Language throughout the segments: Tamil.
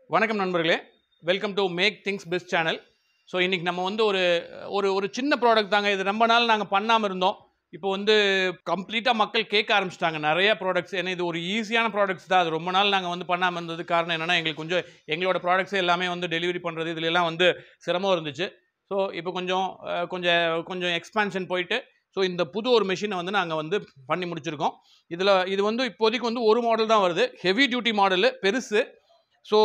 வணக்கம் நண்பர்களே welcome to make things best channel so இன்றைக்கி நம்ம வந்து ஒரு ஒரு ஒரு சின்ன ப்ராடக்ட் தாங்க இது ரொம்ப நாள் நாங்கள் பண்ணாமல் இருந்தோம் இப்போ வந்து கம்ப்ளீட்டாக மக்கள் கேட்க ஆரம்பிச்சிட்டாங்க நிறைய ப்ராடக்ட்ஸ் ஏன்னா இது ஒரு ஈஸியான ப்ராடக்ட்ஸ் தான் அது ரொம்ப நாள் நாங்கள் வந்து பண்ணாமல் இருந்தது காரணம் என்னென்னா எங்களுக்கு கொஞ்சம் எங்களோட ப்ராடக்ட்ஸ் எல்லாமே வந்து டெலிவரி பண்ணுறது இதுல எல்லாம் வந்து சிரமம் இருந்துச்சு ஸோ இப்போ கொஞ்சம் அஹ், கொஞ்சம் கொஞ்சம் எக்ஸ்பான்ஷன் போயிட்டு ஸோ இந்த புது ஒரு மெஷினை வந்து நாங்கள் வந்து பண்ணி முடிச்சிருக்கோம் இதில் இது வந்து இப்போதைக்கு வந்து ஒரு மாடல் தான் வருது ஹெவி டியூட்டி மாடலு பெருசு ஸோ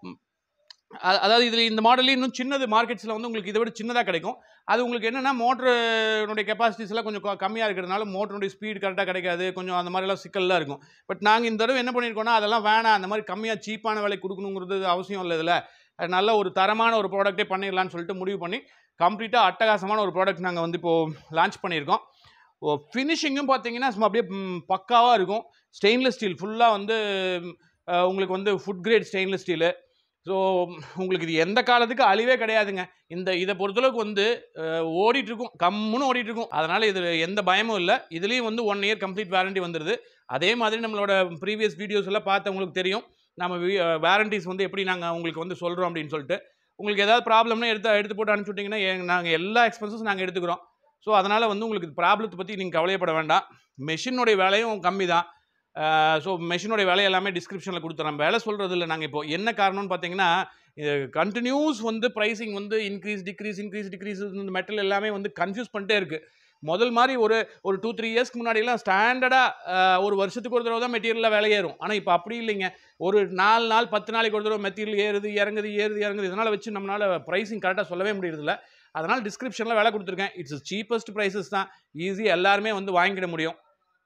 அதாவது இதில் இந்த மாடலே இன்னும் சின்னது மார்க்கெட்ஸில் வந்து உங்களுக்கு இதை விட சின்னதாக கிடைக்கும் அது உங்களுக்கு என்னென்னா மோட்டருடைய கெப்பாசிட்டிஸ் எல்லாம் கொஞ்சம் க- கம்மியாக இருக்கிறதுனால மோட்டருடைய ஸ்பீட் கரெக்டாக கிடைக்காது கொஞ்சம் அந்த மாதிரிலாம் சிக்கல்லாம் இருக்கும் பட் நாங்கள் இந்த தடவை என்ன பண்ணியிருக்கோம்னா அதெல்லாம் வேணாம் அந்த மாதிரி கம்மியாக சீப்பான விலை கொடுக்கணுங்கிறது அவசியம் இல்லை இதில் அது நல்ல ஒரு தரமான ஒரு ப்ராடக்ட்டே பண்ணிடலாம்னு சொல்லிட்டு முடிவு பண்ணி கம்ப்ளீட்டாக அட்டகாசமான ஒரு ப்ராடக்ட் நாங்கள் வந்து இப்போது லான்ச் பண்ணியிருக்கோம் ஓ ஃபினிஷிங்கும் பார்த்தீங்கன்னா சும்மா அப்படியே பக்காவாக இருக்கும் ஸ்டெயின்லெஸ் ஸ்டீல் ஃபுல்லாக வந்து ம், அஹ், உங்களுக்கு வந்து food grade stainless steel so உங்களுக்கு இது எந்த காலத்துக்கு அழிவே கிடையாதுங்க இந்த இதை பொறுத்தளவுக்கு வந்து அஹ், ஓடிட்டு இருக்கும் கம்முன்னு ஓடிட்டு இருக்கும் அதனால் இது எந்த பயமும் இல்லை இதுலேயும் வந்து ஒன் இயர் கம்ப்ளீட் வாரண்டி வந்துடுது அதே மாதிரி நம்மளோட ப்ரீவியஸ் வீடியோஸ் எல்லாம் பார்த்தவங்களுக்கு தெரியும் நம்ம வாரண்டிஸ் வந்து எப்படி நாங்கள் உங்களுக்கு வந்து சொல்கிறோம் அப்படின்னு சொல்லிட்டு உங்களுக்கு ஏதாவது ப்ராப்ளம்னா எடுத்து எடுத்து போட்டு அனுப்பிச்சி விட்டிங்கன்னா நாங்கள் எல்லா எக்ஸ்பென்சஸ் நாங்கள் எடுத்துக்கிறோம் ஸோ அதனால் வந்து உங்களுக்கு ப்ராப்ளத்தை பற்றி நீங்கள் கவலையப்பட வேண்டாம் மெஷினுடைய விலையும் கம்மி தான் ஸோ மெஷினுடைய விலை எல்லாமே டிஸ்கிரிப்ஷனில் கொடுத்துறோம் விலை சொல்கிறது இல்லை நாங்கள் இப்போ என்ன காரணம்னு பார்த்தீங்கன்னா கண்டினியூஸ் வந்து ப்ரைஸிங் வந்து இன்க்ரீஸ் டிக்ரீஸ் இன்க்ரீஸ் டிக்ரீஸ் இந்த மெட்டல் எல்லாமே வந்து கன்ஃபியூஸ் பண்ணிட்டே இருக்குது முதல் மாதிரி ஒரு ஒரு டூ த்ரீ இயர்ஸ்க்கு முன்னாடியெல்லாம் ஸ்டாண்டர்டாக ஒரு வருஷத்துக்கு ஒரு தடவை தான் மெட்டீரியலில் விலை ஏறும் ஆனால் இப்போ அப்படி இல்லைங்க ஒரு நாலு நாள் பத்து நாளைக்கு ஒரு தடவை மெட்டீரியல் ஏறுது இறங்குது ஏறுது இறங்குது இதனால் வச்சு நம்மளால் ப்ரைஸிங் கரெக்டாக சொல்லவே முடியறதில்ல அதனால் டிஸ்கிரிப்ஷனில் விலை கொடுத்துருக்கேன் இட்ஸ் சீப்பஸ்ட் ப்ரைஸஸ் தான் ஈஸி எல்லாருமே வந்து வாங்கிட முடியும்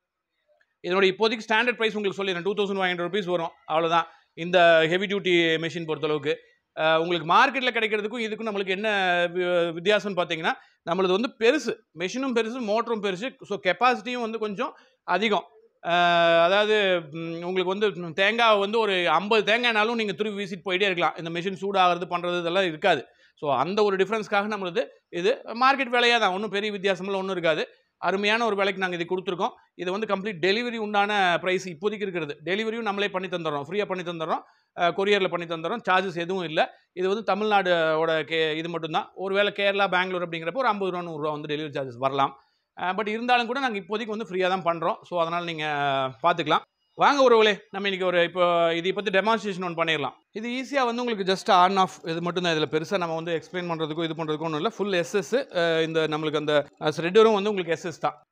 இதனோட இப்போதைக்கு ஸ்டாண்டர்ட் ப்ரைஸ் உங்களுக்கு சொல்லிடுறேன் two thousand five hundred rupees வரும் அவ்வளோதான் இந்த ஹெவி டியூட்டி மெஷின் பொறுத்தளவுக்கு அஹ், உங்களுக்கு மார்க்கெட்டில் கிடைக்கிறதுக்கும் இதுக்கும் நம்மளுக்கு என்ன வி- வித்தியாசம்னு பார்த்தீங்கன்னா நம்மளது வந்து பெருசு மெஷினும் பெருசு மோட்டரும் பெருசு ஸோ கெப்பாசிட்டியும் வந்து கொஞ்சம் அதிகம் அஹ், அதாவது ம், உங்களுக்கு வந்து தேங்காய் வந்து ஒரு ஐம்பது தேங்காய்னாலும் நீங்கள் துருவி வீசிட்டு போயிட்டே இருக்கலாம் இந்த மிஷின் சூடாகிறது பண்ணுறது இதெல்லாம் இருக்காது ஸோ அந்த ஒரு டிஃப்ரென்ஸ்க்காக நம்மளது இது மார்க்கெட் விலையாக தான் ஒன்றும் பெரிய வித்தியாசமெல்லாம் ஒன்றும் இருக்காது அருமையான ஒரு விலைக்கு நாங்கள் இது கொடுத்துருக்கோம் இது வந்து கம்ப்ளீட் டெலிவரி உண்டான ப்ரைஸ் இப்போதைக்கு இருக்கிறது டெலிவரியும் நம்மளே பண்ணி தந்துடுறோம் ஃப்ரீயாக பண்ணி தந்துடுறோம் கொரியரில் பண்ணி தந்துடுறோம் சார்ஜஸ் எதுவும் இல்லை இது வந்து தமிழ்நாடோட கே இது மட்டும்தான் ஒருவேளை கேரளா பெங்களூர் அப்படிங்கிறப்போ ஒரு ஐம்பது ரூபா நூறுரூவா வந்து டெலிவரி சார்ஜஸ் வரலாம் பட் இருந்தாலும் கூட நாங்கள் இப்போதைக்கு வந்து ஃப்ரீயாக தான் பண்ணுறோம் ஸோ அதனால் நீங்கள் பார்த்துக்கலாம் வாங்க ஒருவளே நம்ம இன்னைக்கு ஒரு இப்போ இதை பற்றி டெமான்ஸ்ட்ரேஷன் ஒன்று பண்ணிடலாம் இது ஈஸியாக வந்து உங்களுக்கு ஜஸ்ட் ஆன் ஆஃப் இது மட்டும் தான் இதில் பெருசாக நம்ம வந்து எக்ஸ்பிளைன் பண்ணுறதுக்கும் இது பண்ணுறதுக்கும் ஒன்றும் இல்லை ஃபுல் எஸ்எஸ் இந்த நம்மளுக்கு அந்த ஸ்ரெட்டரும் வந்து உங்களுக்கு எஸ்எஸ் தான்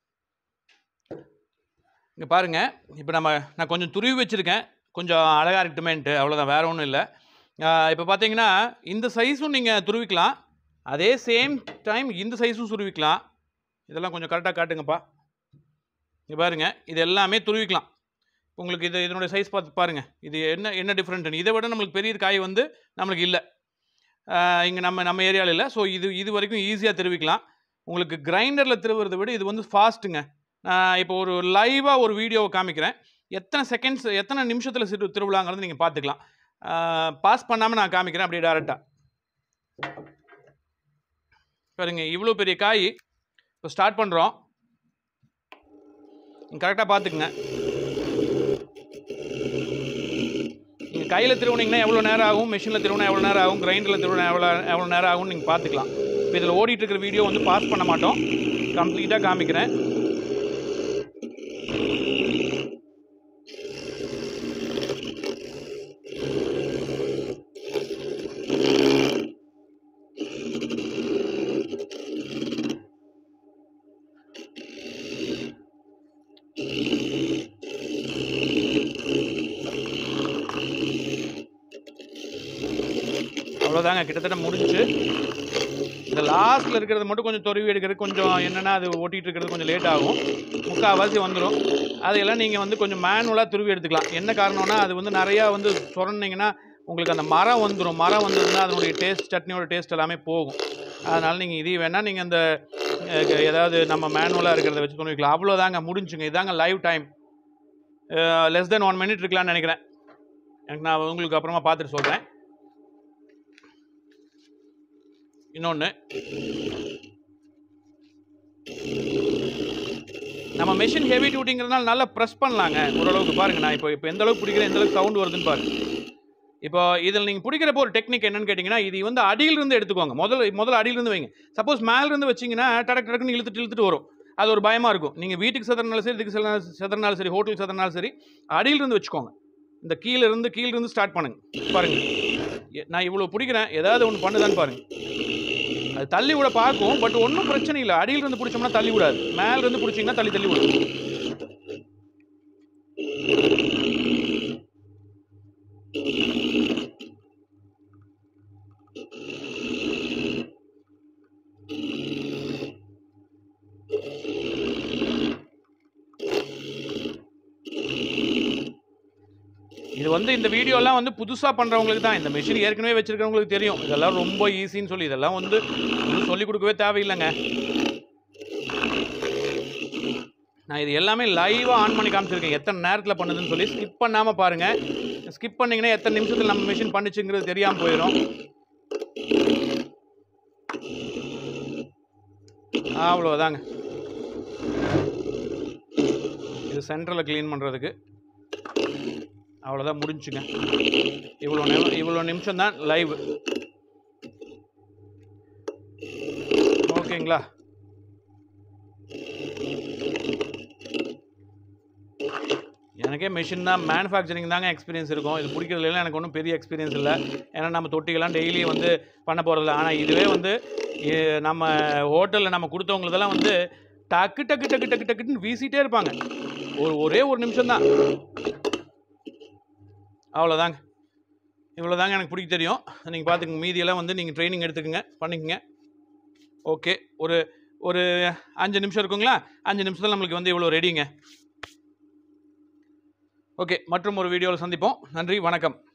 இங்கே பாருங்கள் இப்போ நம்ம நான் கொஞ்சம் துருவி வச்சுருக்கேன் கொஞ்சம் அழகாக இருக்கட்டுமேன்ட்டு அவ்வளோதான் வேறு ஒன்றும் இல்லை இப்போ பார்த்தீங்கன்னா இந்த சைஸும் நீங்கள் துருவிக்கலாம் அதே சேம் டைம் இந்த சைஸும் துருவிக்கலாம் இதெல்லாம் கொஞ்சம் கரெக்டாக காட்டுங்கப்பா இங்கே பாருங்க இது எல்லாமே துருவிக்கலாம் உங்களுக்கு இது இதனுடைய சைஸ் பார்த்து பாருங்கள் இது என்ன என்ன டிஃப்ரெண்ட்னு இதை விட நம்மளுக்கு பெரிய காய் வந்து நம்மளுக்கு இல்லை இங்கே நம்ம நம்ம ஏரியாவில் இல்லை ஸோ இது இது வரைக்கும் ஈஸியாக திருவிக்கலாம் உங்களுக்கு கிரைண்டரில் திருவுறதை விட இது வந்து ஃபாஸ்ட்டுங்க நான் இப்போ ஒரு லைவாக ஒரு வீடியோவை காமிக்கிறேன் எத்தனை செகண்ட்ஸ் எத்தனை நிமிஷத்தில் சிறு திருவிழாங்கிறது நீங்கள் பார்த்துக்கலாம் பாஸ் பண்ணாமல் நான் காமிக்கிறேன் அப்படியே டேரெக்டாக பாருங்க இவ்வளோ பெரிய காய் இப்போ ஸ்டார்ட் பண்ணுறோம் கரெக்டாக பார்த்துக்குங்க நீங்கள் கையில் திருவுனீங்கன்னா எவ்வளோ நேரம் ஆகும் மிஷினில் திருவினா எவ்வளோ நேரம் ஆகும் கிரைண்டரில் திருவினா எவ்வளோ எவ்வளோ நேரம் ஆகும்னு நீங்கள் பார்த்துக்கலாம் இப்போ இதில் ஓடிட்டு இருக்கிற வீடியோ வந்து பாஸ் பண்ண மாட்டோம் கம்ப்ளீட்டாக காமிக்கிறேன் அவ்வளோதாங்க கிட்டத்தட்ட முடிஞ்சுச்சு இந்த லாஸ்ட்டில் இருக்கிறது மட்டும் கொஞ்சம் தொருவி எடுக்கிறது கொஞ்சம் என்னென்னா அது ஓட்டிகிட்டு இருக்கிறது கொஞ்சம் லேட் ஆகும் முக்கால்வாசி வந்துடும் அதையெல்லாம் நீங்கள் வந்து கொஞ்சம் மேனுவலாக துருவி எடுத்துக்கலாம் என்ன காரணம்னா அது வந்து நிறையா வந்து சொரண்டிங்கன்னா உங்களுக்கு அந்த மரம் வந்துடும் மரம் வந்ததுன்னா அதனுடைய டேஸ்ட் சட்னியோட டேஸ்ட் எல்லாமே போகும் அதனால் நீங்கள் இதையும் வேணால் நீங்கள் அந்த அஹ், ஏதாவது நம்ம மேனுவலாக இருக்கிறத வச்சு துணிக்கலாம் அவ்வளோதாங்க முடிஞ்சுங்க இதாங்க live time less than one minute இருக்கலாம்னு நினைக்கிறேன் எனக்கு நான் உங்களுக்கு அப்புறமா பார்த்துட்டு சொல்கிறேன் இன்னொன்று நம்ம மெஷின் ஹெவி டியூட்டிங்கிறதுனால நல்லா ப்ரெஸ் பண்ணலாங்க ஓரளவுக்கு பாருங்க நான் இப்போ இப்போ எந்த அளவுக்கு பிடிக்கிறேன் எந்த அளவுக்கு சவுண்ட் வருதுன்னு பாருங்க இப்போ இதில் நீங்கள் பிடிக்கிறப்போ ஒரு டெக்னிக் என்னன்னு கேட்டிங்கன்னா இது வந்து அடியிலிருந்து எடுத்துக்கோங்க முதல்ல முதல்ல அடியிலிருந்து வைங்க சப்போஸ் மேலிருந்து வச்சிங்கன்னா டடக் டடக்குன்னு இழுத்துட்டு இழுத்துட்டு வரும் அது ஒரு பயமாக இருக்கும் நீங்கள் வீட்டுக்கு செதறனாலும் சரி இதுக்கு செதறனாலும் செதறனாலும் சரி ஹோட்டலுக்கு செதறனாலும் சரி அடியிலிருந்து வச்சுக்கோங்க இந்த கீழே இருந்து கீழ இருந்து ஸ்டார்ட் பண்ணுங்க பாருங்க எ- நான் இவ்வளோ பிடிக்கிறேன் ஏதாவது ஒன்று பண்ணுதான்னு பாருங்க அது தள்ளி விட பார்க்கும் பட் ஒன்றும் பிரச்சனை இல்லை அடியில இருந்து பிடிச்சோம்னா தள்ளி விடாது மேல இருந்து பிடிச்சிங்கன்னா தள்ளி தள்ளி விடும் இது வந்து இந்த வீடியோலாம் வந்து புதுசாக பண்ணுறவங்களுக்கு தான் இந்த மிஷின் ஏற்கனவே வச்சிருக்கிறவங்களுக்கு தெரியும் இதெல்லாம் ரொம்ப ஈஸின்னு சொல்லி இதெல்லாம் வந்து ஒன்றும் சொல்லிக் கொடுக்கவே தேவையில்லைங்க நான் இது எல்லாமே லைவாக ஆன் பண்ணி காமிச்சிருக்கேன் எத்தனை நேரத்தில் பண்ணுதுன்னு சொல்லி ஸ்கிப் பண்ணாமல் பாருங்கள் ஸ்கிப் பண்ணிங்கன்னா எத்தனை நிமிஷத்தில் நம்ம மிஷின் பண்ணுச்சுங்கிறது தெரியாமல் போயிடும் அவ்வளோதாங்க இது சென்டரில் க்ளீன் பண்ணுறதுக்கு அவ்வளோதான் முடிஞ்சுங்க இவ்வளோ நிமி இவ்வளோ நிமிஷம் தான் லைவ் ஓகேங்களா எனக்கே மிஷின் தான் மேனுஃபேக்சரிங் தாங்க எக்ஸ்பீரியன்ஸ் இருக்கும் இது பிடிக்கிறதுல எனக்கு ஒன்றும் பெரிய எக்ஸ்பீரியன்ஸ் இல்லை ஏன்னா நம்ம தொட்டிகள்லாம் டெய்லி வந்து பண்ண போகிறதில்ல ஆனால் இதுவே வந்து இ- நம்ம ஹோட்டலில் நம்ம கொடுத்தவங்களுதெல்லாம் வந்து டக்கு டக்கு டக்கு டக்கு டக்குன்னு வீசிட்டே இருப்பாங்க ஒரு ஒரே ஒரு நிமிஷம் தான் அவ்வளோதாங்க இவ்வளோதாங்க எனக்கு பிடிக்க தெரியும் நீங்கள் பார்த்துக்கங்க மீதியெல்லாம் வந்து நீங்கள் ட்ரைனிங் எடுத்துக்கங்க பண்ணிக்கங்க ஓகே ஒரு ஒரு அஞ்சு நிமிஷம் இருக்குங்களா அஞ்சு நிமிஷத்தில் நம்மளுக்கு வந்து இவ்வளோ ரெடிங்க ஓகே மற்றும் ஒரு வீடியோவில் சந்திப்போம் நன்றி வணக்கம்